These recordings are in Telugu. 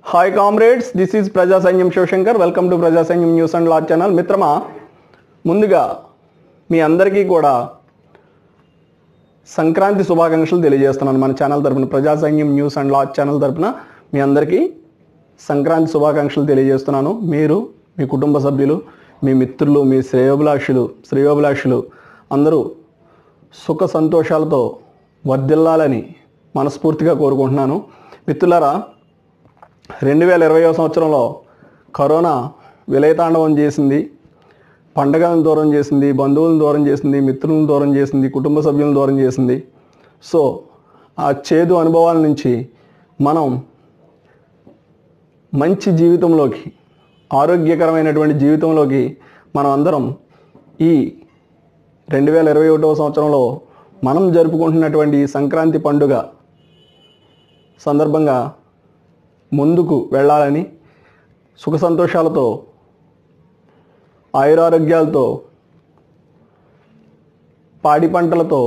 hi comrades this is Praja Sainyam Shivshankar welcome to ప్రజా సైన్యం న్యూస్ అండ్ లా ఛానల్ మిత్రమా ముందుగా మీ అందరికీ కూడా సంక్రాంతి శుభాకాంక్షలు తెలియజేస్తున్నాను మన ఛానల్ తరపున ప్రజా సైన్యం న్యూస్ అండ్ లా ఛానల్ తరపున మీ అందరికీ సంక్రాంతి శుభాకాంక్షలు తెలియజేస్తున్నాను మీరు మీ కుటుంబ సభ్యులు మీ మిత్రులు మీ శ్రేయోభిలాషులు శ్రేయోభిలాషులు అందరూ సుఖ సంతోషాలతో వర్ధిల్లాలని మనస్ఫూర్తిగా కోరుకుంటున్నాను మిత్రులారా రెండు వేల ఇరవయో సంవత్సరంలో కరోనా విలయతాండవం చేసింది పండగలను దూరం చేసింది బంధువులను దూరం చేసింది మిత్రులను దూరం చేసింది కుటుంబ సభ్యులను దూరం చేసింది సో ఆ చేదు అనుభవాల నుంచి మనం మంచి జీవితంలోకి ఆరోగ్యకరమైనటువంటి జీవితంలోకి మనం అందరం ఈ రెండు వేల ఇరవై ఒకటవ సంవత్సరంలో మనం జరుపుకుంటున్నటువంటి ఈ సంక్రాంతి పండుగ సందర్భంగా ముందుకు వెళ్ళాలని సుఖ సంతోషాలతో ఆయురారోగ్యాలతో పాడి పంటలతో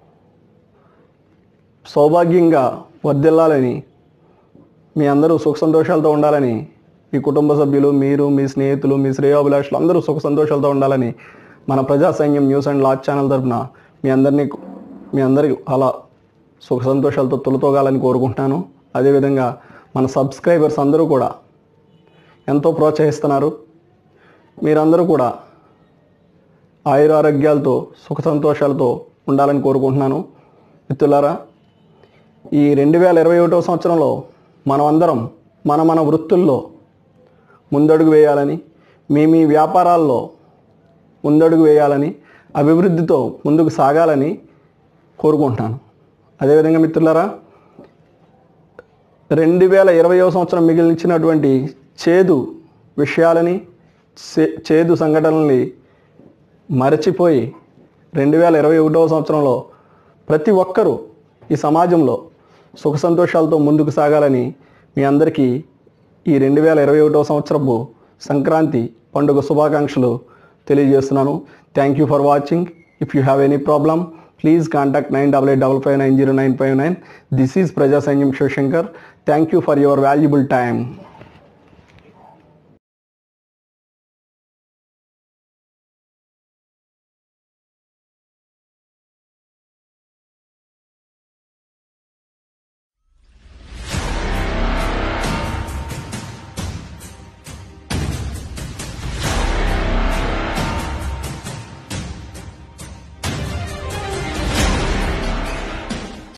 సౌభాగ్యంగా వర్ధిల్లాలని మీ అందరూ సుఖ సంతోషాలతో ఉండాలని మీ కుటుంబ సభ్యులు మీరు మీ స్నేహితులు మీ శ్రేయోభిలాషులు అందరూ సుఖ సంతోషాలతో ఉండాలని మన ప్రజా సైన్యం న్యూస్ అండ్ లాజ్ ఛానల్ తరపున మీ అందరినీ మీ అందరికి అలా సుఖ సంతోషాలతో తొలతోగాలని కోరుకుంటున్నాను అదేవిధంగా మన సబ్స్క్రైబర్స్ అందరూ కూడా ఎంతో ప్రోత్సహిస్తున్నారు మీరందరూ కూడా ఆయురారోగ్యాలతో సుఖ సంతోషాలతో ఉండాలని కోరుకుంటున్నాను మిత్రులారా ఈ రెండు వేల ఇరవై ఒకటవ సంవత్సరంలో మనం అందరం మన మన వృత్తుల్లో ముందడుగు వేయాలని మీ మీ వ్యాపారాల్లో ముందడుగు వేయాలని అభివృద్ధితో ముందుకు సాగాలని కోరుకుంటున్నాను అదేవిధంగా మిత్రులారా రెండు వేల ఇరవయో సంవత్సరం మిగిలించినటువంటి చేదు విషయాలని చే- చేదు సంఘటనల్ని మరచిపోయి రెండు వేల ఇరవై ఒకటవ సంవత్సరంలో ప్రతి ఒక్కరూ ఈ సమాజంలో సుఖ సంతోషాలతో ముందుకు సాగాలని మీ అందరికీ ఈ రెండు వేల ఇరవై ఒకటవ సంవత్సరపు సంక్రాంతి పండుగ శుభాకాంక్షలు తెలియజేస్తున్నాను thank you for watching if you have any problem please contact nine double eight double five nine zero nine five nine this is Praja Sainyam Shivashankar thank you for your valuable time